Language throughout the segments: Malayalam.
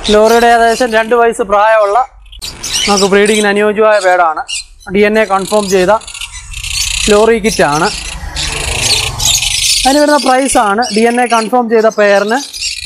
ലോറിയുടെ ഏകദേശം രണ്ട് വയസ്സ് പ്രായമുള്ള നമുക്ക് ബ്രീഡിങ്ങിന് അനുയോജ്യമായ ബേഡാണ് ഡി എൻ എ കൺഫേം ചെയ്ത ലോറി കിറ്റാണ് അതിന് വരുന്ന പ്രൈസാണ് ഡി എൻ എ കൺഫേം ചെയ്ത പെയറിന്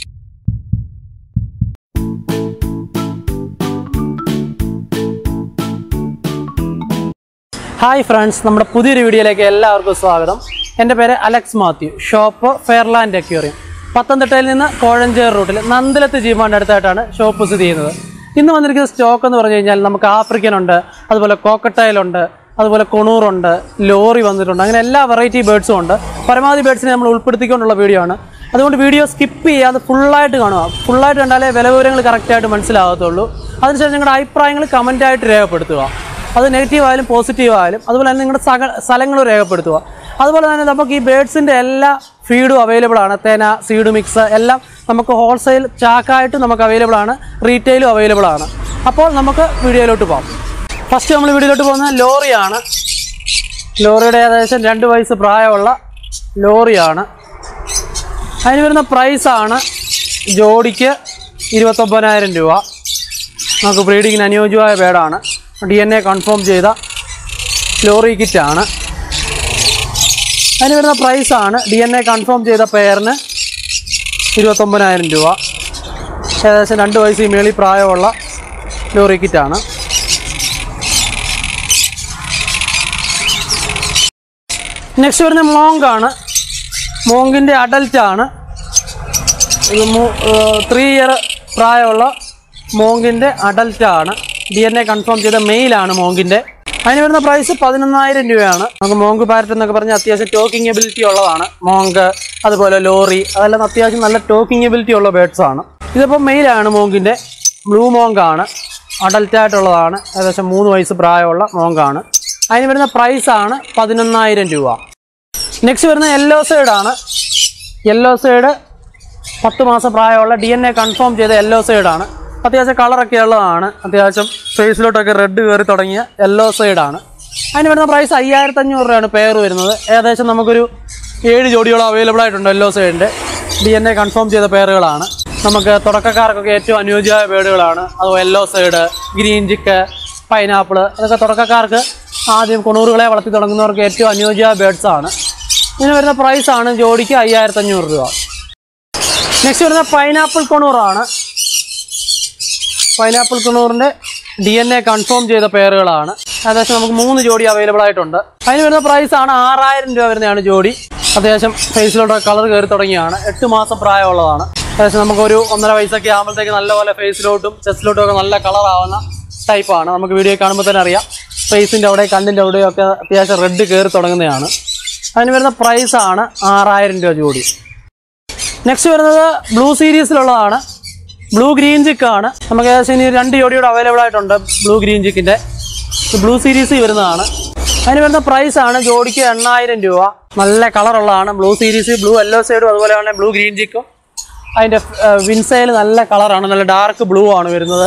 ഹായ് ഫ്രണ്ട്സ് നമ്മുടെ പുതിയൊരു വീഡിയോയിലേക്ക് എല്ലാവർക്കും സ്വാഗതം എൻ്റെ പേര് Alex Mathew shop Fairland aquarium പത്തനംതിട്ടയിൽ നിന്ന് കോഴഞ്ചേർ റൂട്ടിൽ നന്ദലത്ത് ജീമാൻ്റെ അടുത്തായിട്ടാണ് ഷോപ്പ് സ്ഥിതി ചെയ്യുന്നത് ഇന്ന് വന്നിരിക്കുന്ന സ്റ്റോക്ക് എന്ന് പറഞ്ഞു കഴിഞ്ഞാൽ നമുക്ക് ആഫ്രിക്കൻ ഉണ്ട് അതുപോലെ കോക്കട്ടൈൽ ഉണ്ട് അതുപോലെ കൊണൂറുണ്ട് ലോറി വന്നിട്ടുണ്ട് അങ്ങനെ എല്ലാ വെറൈറ്റി ബേഡ്സും ഉണ്ട് പരമാവധി ബേഡ്സിനെ നമ്മൾ ഉൾപ്പെടുത്തിക്കൊണ്ടുള്ള വീഡിയോ ആണ് അതുകൊണ്ട് വീഡിയോ സ്കിപ്പ് ചെയ്യാതെ ഫുള്ളായിട്ട് കാണുക ഫുള്ളായിട്ട് കണ്ടാലേ വില വിവരങ്ങൾ കറക്റ്റായിട്ട് മനസ്സിലാകത്തുള്ളൂ അതിനുശേഷം നിങ്ങളുടെ അഭിപ്രായങ്ങൾ കമൻറ്റായിട്ട് രേഖപ്പെടുത്തുക അത് നെഗറ്റീവ് ആയാലും പോസിറ്റീവ് ആയാലും അതുപോലെ തന്നെ നിങ്ങളുടെ സക സ്ഥലങ്ങളും രേഖപ്പെടുത്തുക അതുപോലെ തന്നെ നമുക്ക് ഈ ബേഡ്സിൻ്റെ എല്ലാ ഫീഡും അവൈലബിൾ ആണ് തേന സീഡ് മിക്സ് എല്ലാം നമുക്ക് ഹോൾസെയിൽ ചാക്കായിട്ട് നമുക്ക് അവൈലബിൾ ആണ് റീറ്റെയിലും അവൈലബിൾ ആണ് അപ്പോൾ നമുക്ക് വീഡിയോയിലോട്ട് പോകാം ഫസ്റ്റ് നമ്മൾ വീഡിയോയിലോട്ട് പോകുന്നത് ലോറിയാണ് ലോറിയുടെ ഏകദേശം രണ്ട് വയസ്സ് പ്രായമുള്ള ലോറിയാണ് അതിന് വരുന്ന പ്രൈസാണ് ജോഡിക്ക് ഇരുപത്തൊമ്പതിനായിരം രൂപ നമുക്ക് ബ്രീഡിങ്ങിന് അനുയോജ്യമായ ബേഡാണ് ഡി എൻ എ കൺഫേം ചെയ്ത ലോറി കിറ്റാണ് അതിന് വരുന്ന പ്രൈസാണ് ഡി എൻ എ കൺഫേം ചെയ്ത പെയറിന് ഇരുപത്തൊമ്പതിനായിരം രൂപ ഏകദേശം രണ്ട് വയസ്സിൽ മേളിൽ പ്രായമുള്ള ലോറി കിറ്റാണ് നെക്സ്റ്റ് വരുന്ന മോങ്ക് ആണ് മോങ്കിൻ്റെ അഡൽറ്റ് ആണ് ഇത് ത്രീ ഇയർ പ്രായമുള്ള മോങ്കിൻ്റെ അഡൽറ്റ് ആണ് ഡി എൻ എ കൺഫേം ചെയ്ത മെയിലാണ് മോങ്കിൻ്റെ അതിന് വരുന്ന പ്രൈസ് പതിനൊന്നായിരം രൂപയാണ് നമുക്ക് മോങ്ക് പാരറ്റ് എന്നൊക്കെ പറഞ്ഞാൽ അത്യാവശ്യം ടോക്കിംഗ് എബിലിറ്റി ഉള്ളതാണ് മോങ്ക് അതുപോലെ ലോറി അതെല്ലാം അത്യാവശ്യം നല്ല ടോക്കിംഗ് എബിലിറ്റി ഉള്ള ബേഡ്സ് ആണ് ഇതിപ്പോൾ മെയിലാണ് മോങ്കിൻ്റെ ബ്ലൂ മോങ്ക് ആണ് അഡൽറ്റ് ആയിട്ടുള്ളതാണ് ഏകദേശം മൂന്ന് വയസ്സ് പ്രായമുള്ള മോങ്കാണ് അതിന് വരുന്ന പ്രൈസാണ് പതിനൊന്നായിരം രൂപ നെക്സ്റ്റ് വരുന്ന യെല്ലോ സൈഡ് ആണ് യെല്ലോ സൈഡ് പത്ത് മാസം പ്രായമുള്ള ഡി എൻ എ കൺഫേം ചെയ്ത യെല്ലോ സൈഡാണ് അത്യാവശ്യം കളറൊക്കെ ഉള്ളതാണ് അത്യാവശ്യം ഫേസിലോട്ടൊക്കെ റെഡ് കയറി തുടങ്ങിയ യെല്ലോ സൈഡാണ് അതിന് വരുന്ന പ്രൈസ് അയ്യായിരത്തി അഞ്ഞൂറ് രൂപയാണ് പെയർ വരുന്നത് ഏകദേശം നമുക്കൊരു ഏഴ് ജോഡിയോളം അവൈലബിൾ ആയിട്ടുണ്ട് യെല്ലോ സൈഡിൻ്റെ ഡി എൻ എ കൺഫേം ചെയ്ത പെയറുകളാണ് നമുക്ക് തുടക്കക്കാർക്കൊക്കെ ഏറ്റവും അനുയോജ്യമായ ബേഡുകളാണ് അത് yellow side green cheek pineapple അതൊക്കെ തുടക്കക്കാർക്ക് ആദ്യം കൊണൂറുകളെ വളർത്തി തുടങ്ങുന്നവർക്ക് ഏറ്റവും അനുയോജ്യമായ ബേഡ്സ് ആണ് ഇതിന് വരുന്ന പ്രൈസാണ് ജോഡിക്ക് അയ്യായിരത്തി അഞ്ഞൂറ് രൂപ നെക്സ്റ്റ് വരുന്ന പൈനാപ്പിൾ കൊണൂറാണ് പൈനാപ്പിൾ കൊണൂറിൻ്റെ ഡി എൻ എ കൺഫേം ചെയ്ത പെയറുകളാണ് ഏകദേശം നമുക്ക് മൂന്ന് ജോഡി അവൈലബിൾ ആയിട്ടുണ്ട് അതിന് വരുന്ന പ്രൈസാണ് ആറായിരം രൂപ വരുന്നതാണ് ജോഡി അത്യാവശ്യം ഫേസിലോട്ട് കളർ കയറി തുടങ്ങിയാണ് എട്ട് മാസം പ്രായമുള്ളതാണ് ഏകദേശം നമുക്കൊരു ഒന്നര വയസ്സൊക്കെ ആകുമ്പോഴത്തേക്ക് നല്ലപോലെ ഫേസിലോട്ടും ചെസ്റ്റിലോട്ടും ഒക്കെ നല്ല കളർ ആവുന്ന ടൈപ്പാണ് നമുക്ക് വീഡിയോ കാണുമ്പോൾ തന്നെ അറിയാം ഫേസിൻ്റെ അവിടെ കണ്ണിൻ്റെ അവിടെയും ഒക്കെ അത്യാവശ്യം റെഡ് കയറി തുടങ്ങുന്നതാണ് അതിന് വരുന്ന പ്രൈസാണ് ആറായിരം രൂപ ജോഡി നെക്സ്റ്റ് വരുന്നത് ബ്ലൂ സീരീസിലുള്ളതാണ് ബ്ലൂ ഗ്രീൻ ചിക്കാണ് നമുക്ക് ഏകദേശം ഇനി രണ്ട് ജോഡിയോട് അവൈലബിൾ ആയിട്ടുണ്ട് ബ്ലൂ ഗ്രീൻ ചിക്കിൻ്റെ ബ്ലൂ സീരീസിൽ വരുന്നതാണ് അതിന് വരുന്ന പ്രൈസാണ് ജോഡിക്ക് എണ്ണായിരം രൂപ നല്ല കളറുള്ളതാണ് ബ്ലൂ സീരീസ് ബ്ലൂ യെല്ലോ സൈഡും അതുപോലെ തന്നെ ബ്ലൂ ഗ്രീൻ ചിക്കും അതിൻ്റെ വിൻസൈൽ നല്ല കളറാണ് നല്ല ഡാർക്ക് ബ്ലൂ ആണ് വരുന്നത്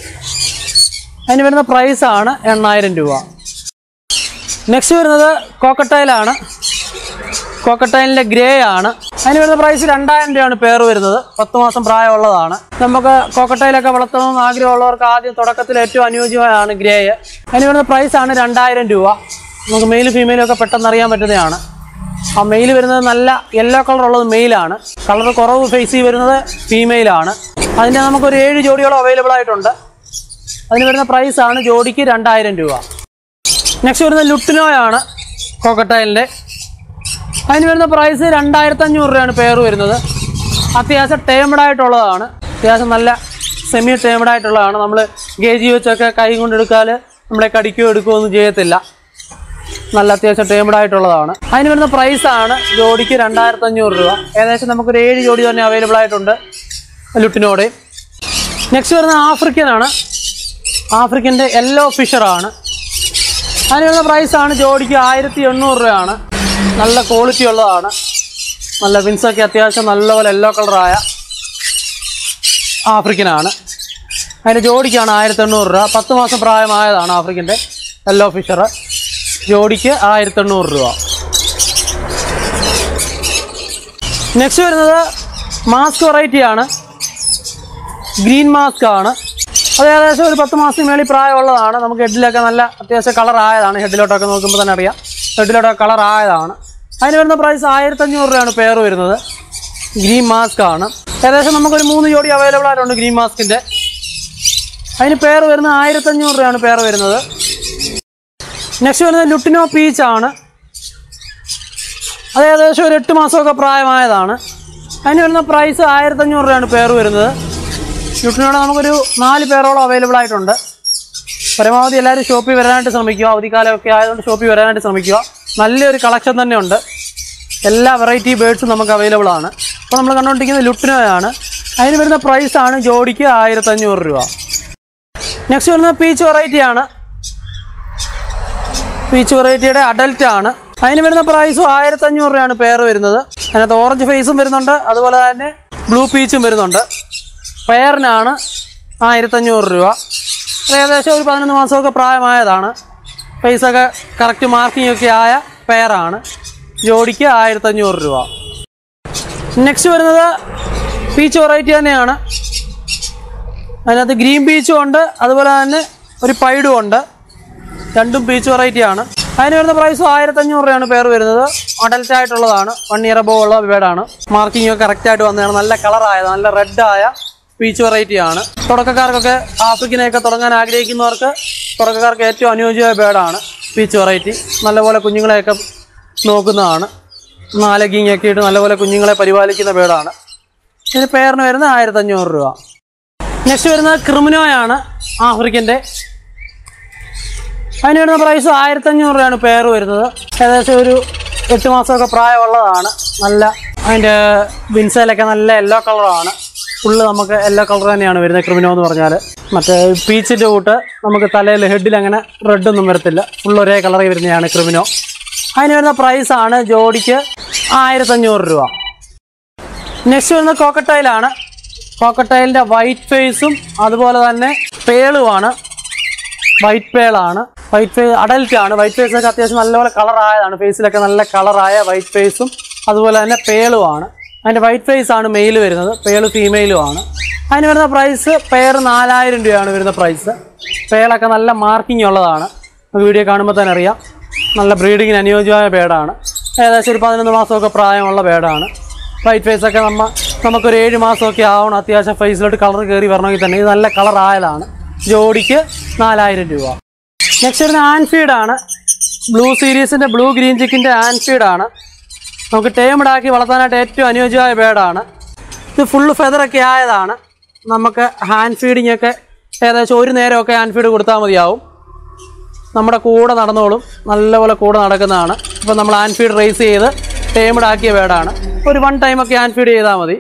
അതിന് വരുന്ന പ്രൈസാണ് എണ്ണായിരം രൂപ നെക്സ്റ്റ് വരുന്നത് കോക്കട്ടൈലാണ് കോക്കട്ടൈലിൻ്റെ ഗ്രേ ആണ് അതിന് വരുന്ന പ്രൈസ് രണ്ടായിരം രൂപയാണ് പേർ വരുന്നത് പത്ത് മാസം പ്രായമുള്ളതാണ് നമുക്ക് കോക്കട്ടൈലൊക്കെ വളർത്തണമെന്ന് ആഗ്രഹമുള്ളവർക്ക് ആദ്യം തുടക്കത്തിൽ ഏറ്റവും അനുയോജ്യമായാണ് ഗ്രേ അതിന് വരുന്ന പ്രൈസാണ് രണ്ടായിരം രൂപ നമുക്ക് മെയിലും ഫീമെയിലും ഒക്കെ പെട്ടെന്ന് അറിയാൻ പറ്റുന്നതാണ് ആ മെയിൽ വരുന്നത് നല്ല യെല്ലോ കളർ ഉള്ളത് മെയിലാണ് കളർ കുറവ് ഫേസിൽ വരുന്നത് ഫീമെയിലാണ് അതിൻ്റെ നമുക്കൊരു ഏഴ് ജോഡിയോളം അവൈലബിൾ ആയിട്ടുണ്ട് അതിന് വരുന്ന പ്രൈസാണ് ജോഡിക്ക് രണ്ടായിരം രൂപ നെക്സ്റ്റ് വരുന്ന ലുട്ടിനോയാണ് കോക്കട്ടൈലിൻ്റെ അതിന് വരുന്ന പ്രൈസ് രണ്ടായിരത്തി അഞ്ഞൂറ് രൂപയാണ് പെയർ വരുന്നത് അത്യാവശ്യം ടേമഡ് ആയിട്ടുള്ളതാണ് അത്യാവശ്യം നല്ല സെമി ടേമഡ് ആയിട്ടുള്ളതാണ് നമ്മൾ ഗേജി വെച്ചൊക്കെ കൈ കൊണ്ടെടുക്കാൽ നമ്മളെ കടിക്കുകയോ എടുക്കുകയോ ഒന്നും ചെയ്യത്തില്ല നല്ല അത്യാവശ്യം ടേമഡ് ആയിട്ടുള്ളതാണ് അതിന് വരുന്ന പ്രൈസാണ് ജോഡിക്ക് രണ്ടായിരത്തി അഞ്ഞൂറ് രൂപ ഏകദേശം നമുക്കൊരു ഏഴ് ജോഡി തന്നെ അവൈലബിൾ ആയിട്ടുണ്ട് ലുട്ടിനോടെയും നെക്സ്റ്റ് വരുന്ന ആഫ്രിക്കൻ ആണ് ആഫ്രിക്കൻ്റെ യെല്ലോ ഫിഷറാണ് അതിന് വരുന്ന പ്രൈസാണ് ജോഡിക്ക് ആയിരത്തി എണ്ണൂറ് രൂപയാണ് നല്ല ക്വാളിറ്റി ഉള്ളതാണ് നല്ല വിൻസൊക്കെ അത്യാവശ്യം നല്ലപോലെ യെല്ലോ കളറായ ആഫ്രിക്കനാണ് അതിൻ്റെ ജോഡിക്കാണ് ആയിരത്തി എണ്ണൂറ് രൂപ പത്ത് മാസം പ്രായമായതാണ് ആഫ്രിക്കൻ്റെ യെല്ലോ ഫിഷർ ജോഡിക്ക് ആയിരത്തി എണ്ണൂറ് രൂപ നെക്സ്റ്റ് വരുന്നത് മാസ്ക് വെറൈറ്റി ആണ് ഗ്രീൻ മാസ്ക് ആണ് അത് ഏകദേശം ഒരു പത്ത് മാസത്തിന് മേളിൽ പ്രായമുള്ളതാണ് നമുക്ക് ഹെഡിലൊക്കെ നല്ല അത്യാവശ്യം കളർ ആയതാണ് ഹെഡിലോട്ടൊക്കെ നോക്കുമ്പോൾ തന്നെ അറിയാം ഹെഡിലോട്ടൊക്കെ കളർ ആയതാണ് അതിന് വരുന്ന പ്രൈസ് ആയിരത്തഞ്ഞൂറ് രൂപയാണ് പെയർ വരുന്നത് ഗ്രീൻ മാസ്ക് ആണ് ഏകദേശം നമുക്കൊരു മൂന്ന് ജോഡി അവൈലബിൾ ആയിട്ടുണ്ട് ഗ്രീൻ മാസ്കിൻ്റെ അതിന് പെയർ വരുന്നത് ആയിരത്തഞ്ഞൂറ് രൂപയാണ് പെയർ വരുന്നത് നെക്സ്റ്റ് വരുന്നത് ലുട്ടിനോ പീച്ച് ആണ് അത് ഏകദേശം ഒരു എട്ട് മാസമൊക്കെ പ്രായമായതാണ് അതിന് വരുന്ന പ്രൈസ് ആയിരത്തഞ്ഞൂറ് രൂപയാണ് പെയർ വരുന്നത് ലുട്ടിനോടെ നമുക്കൊരു നാല് പേരോളം അവൈലബിൾ ആയിട്ടുണ്ട് പരമാവധി എല്ലാവരും ഷോപ്പിൽ വരാനായിട്ട് ശ്രമിക്കുക അവധിക്കാലമൊക്കെ ആയതുകൊണ്ട് ഷോപ്പിൽ വരാനായിട്ട് ശ്രമിക്കുക നല്ലൊരു കളക്ഷൻ തന്നെ ഉണ്ട് എല്ലാ വെറൈറ്റി ബേഡ്സും നമുക്ക് അവൈലബിൾ ആണ് അപ്പോൾ നമ്മൾ കണ്ടുകൊണ്ടിരിക്കുന്നത് ലുട്ടിനോയാണ് അതിന് വരുന്ന പ്രൈസാണ് ജോഡിക്ക് ആയിരത്തഞ്ഞൂറ് രൂപ നെക്സ്റ്റ് വരുന്നത് പീച്ച് വെറൈറ്റി ആണ് പീച്ച് വെറൈറ്റിയുടെ അഡൽറ്റ് ആണ് അതിന് വരുന്ന പ്രൈസും ആയിരത്തഞ്ഞൂറ് രൂപയാണ് പെയർ വരുന്നത് അതിനകത്ത് ഓറഞ്ച് ഫേസും വരുന്നുണ്ട് അതുപോലെ തന്നെ ബ്ലൂ പീച്ചും വരുന്നുണ്ട് പെയറിനാണ് ആയിരത്തഞ്ഞൂറ് രൂപ അത് ഏകദേശം ഒരു പതിനൊന്ന് മാസമൊക്കെ പ്രായമായതാണ് ഫേസൊക്കെ കറക്റ്റ് മാർക്കിംഗ് ഒക്കെ ആയ പെയറാണ് ജോഡിക്ക് ആയിരത്തഞ്ഞൂറ് രൂപ നെക്സ്റ്റ് വരുന്നത് പീച്ച് വെറൈറ്റി തന്നെയാണ് അതിനകത്ത് ഗ്രീൻ പീച്ചും ഉണ്ട് അതുപോലെ തന്നെ ഒരു പൈഡും ഉണ്ട് രണ്ടും പീച്ച് വെറൈറ്റി ആണ് അതിന് വരുന്ന പ്രൈസ് ആയിരത്തഞ്ഞൂറ് രൂപയാണ് പേർ വരുന്നത് അഡൽറ്റ് ആയിട്ടുള്ളതാണ് വൺ ഇയർ അബോ ഉള്ള ബേഡാണ് മാർക്കിംഗ് ഒക്കെ കറക്റ്റ് ആയിട്ട് വന്നതാണ് നല്ല കളർ ആയത് നല്ല റെഡ് ആയ പീച്ച് വെറൈറ്റി ആണ് തുടക്കക്കാർക്കൊക്കെ ആഫ്രിക്കനെയൊക്കെ തുടങ്ങാൻ ആഗ്രഹിക്കുന്നവർക്ക് തുടക്കക്കാർക്ക് ഏറ്റവും അനുയോജ്യമായ ബേഡാണ് പീച്ച് വെറൈറ്റി നല്ലപോലെ കുഞ്ഞുങ്ങളെയൊക്കെ നോക്കുന്നതാണ് നാലകിങ് ഒക്കെ ഇട്ട് നല്ലപോലെ കുഞ്ഞുങ്ങളെ പരിപാലിക്കുന്ന ബേഡാണ് ഇതിന് പേരിന് വരുന്നത് ആയിരത്തഞ്ഞൂറ് രൂപ നെക്സ്റ്റ് വരുന്നത് ക്രിമിനോയാണ് ആഫ്രിക്കൻ്റെ അതിന് വരുന്ന പ്രൈസ് ആയിരത്തഞ്ഞൂറ് രൂപയാണ് പെയർ വരുന്നത് ഏകദേശം ഒരു എട്ട് മാസമൊക്കെ പ്രായമുള്ളതാണ് നല്ല അതിൻ്റെ വിൻസയിലൊക്കെ നല്ല യെല്ലോ കളറാണ് ഫുള്ള് നമുക്ക് യെല്ലോ കളർ തന്നെയാണ് വരുന്നത് ക്രിമിനോ എന്ന് പറഞ്ഞാൽ മറ്റേ പീച്ചിൻ്റെ കൂട്ട് നമുക്ക് തലയിൽ ഹെഡിൽ അങ്ങനെ റെഡ് ഒന്നും വരത്തില്ല ഫുൾ ഒരേ കളറിൽ വരുന്നതാണ് ക്രിമിനോ അതിന് വരുന്ന പ്രൈസാണ് ജോഡിക്ക് ആയിരത്തഞ്ഞൂറ് രൂപ നെക്സ്റ്റ് വരുന്നത് കോക്കട്ടൈലാണ് കോക്കട്ടൈലിൻ്റെ വൈറ്റ് ഫേസും അതുപോലെ തന്നെ പേളുമാണ് വൈറ്റ് പേളാണ് വൈറ്റ് ഫേസ് അഡൽറ്റ് ആണ് വൈറ്റ് ഫേസ് ഒക്കെ അത്യാവശ്യം നല്ലപോലെ കളർ ആയതാണ് ഫേസിലൊക്കെ നല്ല കളറായ വൈറ്റ് ഫേസും അതുപോലെ തന്നെ പേളുമാണ് അതിൻ്റെ വൈറ്റ് ഫേസ് ആണ് മെയിൽ വരുന്നത് പേള് ഫീമെയിലും ആണ് അതിന് വരുന്ന പ്രൈസ് പെയർ നാലായിരം രൂപയാണ് വരുന്ന പ്രൈസ് പേളൊക്കെ നല്ല മാർക്കിംഗ് ഉള്ളതാണ് വീഡിയോ കാണുമ്പോൾ തന്നെ അറിയാം നല്ല ബ്രീഡിങ്ങിന് അനുയോജ്യമായ ബേഡാണ് ഏകദേശം ഒരു പതിനൊന്ന് മാസമൊക്കെ പ്രായമുള്ള ബേഡാണ് വൈറ്റ് ഫേസ് ഒക്കെ നമ്മ നമുക്കൊരു ഏഴ് മാസമൊക്കെ ആവണം അത്യാവശ്യം ഫേസിലോട്ട് കളർ കയറി വരണമെങ്കിൽ തന്നെ ഇത് നല്ല കളർ ആയതാണ് ജോഡിക്ക് നാലായിരം രൂപ നെക്സ്റ്റ് വരുന്ന ആൻഫീഡ് ആണ് ബ്ലൂ സീരീസിൻ്റെ ബ്ലൂ ഗ്രീൻ ചിക്കിൻ്റെ ആൻഫീഡ് ആണ് നമുക്ക് ടേമിടാക്കി വളർത്താനായിട്ട് ഏറ്റവും അനുയോജ്യമായ ബേഡാണ് ഇത് ഫുള്ള് ഫെദറൊക്കെ ആയതാണ് നമുക്ക് ഹാൻഡ് ഫീഡിംഗ് ഒക്കെ ഏകദേശം ഒരു നേരമൊക്കെ ഹാൻഡ് ഫീഡ് കൊടുത്താൽ മതിയാവും നമ്മുടെ കൂടെ നടന്നോളും നല്ലപോലെ കൂടെ നടക്കുന്നതാണ് ഇപ്പം നമ്മൾ ഹാൻഡ് ഫീഡ് റേസ് ചെയ്ത് ടേമിഡ് ആക്കിയ ബേഡാണ് ഒരു വൺ ടൈമൊക്കെ ഹാൻഡ് ഫീഡ് ചെയ്താൽ മതി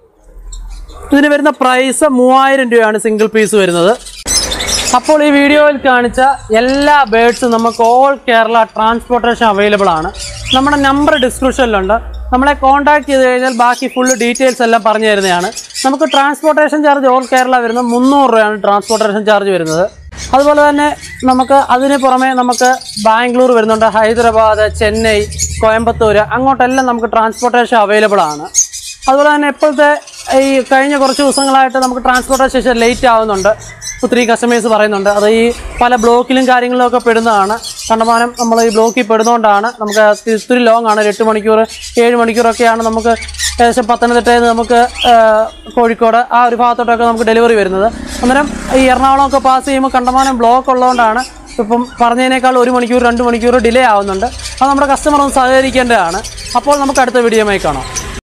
ഇതിന് വരുന്ന പ്രൈസ് മൂവായിരം രൂപയാണ് സിംഗിൾ പീസ് വരുന്നത് അപ്പോൾ ഈ വീഡിയോയിൽ കാണിച്ച എല്ലാ ബേഡ്സും നമുക്ക് ഓൾ കേരള ട്രാൻസ്പോർട്ടേഷൻ അവൈലബിൾ ആണ് നമ്മുടെ നമ്പർ ഡിസ്ക്രിപ്ഷനിലുണ്ട് നമ്മളെ കോൺടാക്ട് ചെയ്ത് കഴിഞ്ഞാൽ ബാക്കി ഫുള്ള് ഡീറ്റെയിൽസ് എല്ലാം പറഞ്ഞു തരുന്നതാണ് നമുക്ക് ട്രാൻസ്പോർട്ടേഷൻ ചാർജ് ഓൾ കേരള വരുന്നത് മുന്നൂറ് രൂപയാണ് ട്രാൻസ്പോർട്ടേഷൻ ചാർജ് വരുന്നത് അതുപോലെ തന്നെ നമുക്ക് അതിന് പുറമെ നമുക്ക് ബാംഗ്ലൂർ വരുന്നുണ്ട് ഹൈദരാബാദ് ചെന്നൈ കോയമ്പത്തൂർ അങ്ങോട്ടെല്ലാം നമുക്ക് ട്രാൻസ്പോർട്ടേഷൻ അവൈലബിൾ ആണ് അതുപോലെ തന്നെ ഇപ്പോഴത്തെ ഈ കഴിഞ്ഞ കുറച്ച് ദിവസങ്ങളായിട്ട് നമുക്ക് ട്രാൻസ്പോർട്ടേഷൻ ലേറ്റ് ആവുന്നുണ്ട് ഒത്തിരി കസ്റ്റമേഴ്സ് പറയുന്നുണ്ട് അത് ഈ പല ബ്ലോക്കിലും കാര്യങ്ങളിലും ഒക്കെ പെടുന്നതാണ് കണ്ടമാനം നമ്മൾ ഈ ബ്ലോക്കിൽ പെടുന്നതുകൊണ്ടാണ് നമുക്ക് ഇത്തിരി ലോങ് ആണ് ഒരു എട്ട് മണിക്കൂർ ഏഴ് മണിക്കൂറൊക്കെയാണ് നമുക്ക് ഏകദേശം പത്തനംതിട്ടയിൽ നിന്ന് നമുക്ക് ആ, കോഴിക്കോട് ആ ഒരു ഭാഗത്തോട്ടൊക്കെ നമുക്ക് ഡെലിവറി വരുന്നത് അന്നേരം ഈ എറണാകുളമൊക്കെ പാസ് ചെയ്യുമ്പോൾ കണ്ടമാനം ബ്ലോക്ക് ഉള്ളതുകൊണ്ടാണ് ഇപ്പം പറഞ്ഞതിനേക്കാൾ ഒരു മണിക്കൂർ രണ്ട് മണിക്കൂർ ഡിലേ ആവുന്നുണ്ട് അത് നമ്മുടെ കസ്റ്റമർ ഒന്ന് സഹകരിക്കേണ്ടതാണ് അപ്പോൾ നമുക്ക് അടുത്ത വീഡിയോമായി കാണാം